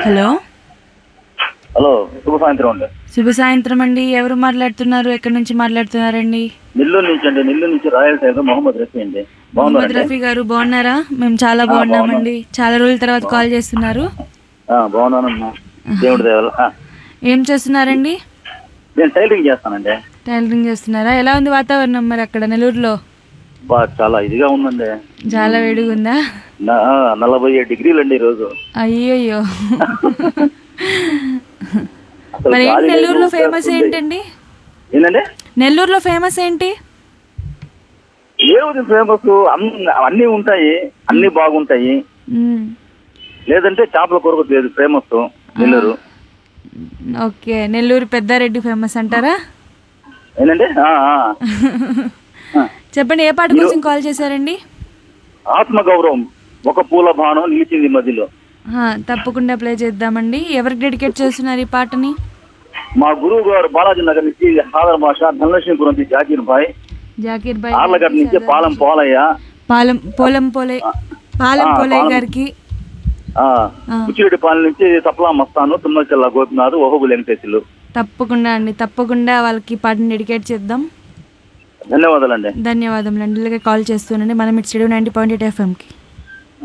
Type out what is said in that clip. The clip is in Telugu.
హలో హలో శుభ సాయంత్రం అండి శుభ సాయంత్రం అండి ఎవరు మాట్లాడుతున్నారు ఎక్కడి నుంచి మాట్లాడుతున్నారండి నెల్లూరు నుంచి అండి నెల్లూరు నుంచి రాయల్ టైగర్ మొహమ్మద్ రఫీ అండి మొహమ్మద్ బాగున్నారండి రఫీ గారు బాగున్నారా మేము చాలా బాగున్నామండి చాలా రోజుల తర్వాత కాల్ చేస్తున్నారు ఆ, బాగున్నానమ్మా దేవుడి దేవల ఏం చేస్తున్నారండి నేను టైలరింగ్ చేస్తానండి టైలరింగ్ చేస్తున్నారా ఎలా ఉంది వాతావరణం మరి అక్కడ నెల్లూరులో బా చాలా ఇదిగా ఉందండి చాలా వేడిగా ఉందా నా- ఆ, నలభై ఏడు డిగ్రీలు అండి ఈరోజు అయ్యయ్యో అసలు మరి ఏంటి గాలి నెల్లూరులో లేదు, ఫేమస్ ఉంది. ఏంటండి ఏంటండి నెల్లూరులో ఫేమస్ ఏంటి ఏముంది ఫేమస్ అన్నీ ఉంటాయి అన్నీ బాగుంటాయి మ్మ్. లేదంటే చేపల కొరకు లేదు famous Nellore okay Nellore Peddareddy famous అంటారా ఏంటండి ఆ, ఆ. ఆ. చెప్పండి ఏ పాట కోసం కాల్ చేశారండి ఆత్మగౌరవం ఒక పూల బాణం నిలిచింది మధ్యలో ఆ, తప్పకుండా ప్లే చేద్దామండి ఎవరికి డెడికేట్ చేస్తున్నారు ఈ పాటని మా గురువు గారు బాలాజీ నగర్ నుంచి హాదర్ భాష ధనలక్ష్మీపురం నుంచి జాకీర్ భాయ్ జాకీర్ బాయ్ ఆర్లగడ్డ నుంచి పాలెం పోలయ్య పాలెం పోలం పోలే పాలెం ఆ, పోలయ్య పాలెం. గారికి ఆ, ఆ. కుచ్చిరెడ్డిపాలెం నుంచి సప్లా మస్తాను తుమ్మచెల్ల గోపినాథ్ ఓహబుల్ వెంకటేశ్వరులు తప్పకుండా అండి తప్పకుండా వాళ్ళకి ఈ పాటని డెడికేట్ చేద్దాం ధన్యవాదాలండి ధన్యవాదములు అండి ఇలాగే కాల్ చేస్తున్నాండి మనం ఇటు స్టూడియో నైంటీ పాయింట్ ఎయిట్ ఎఫ్ఎంకి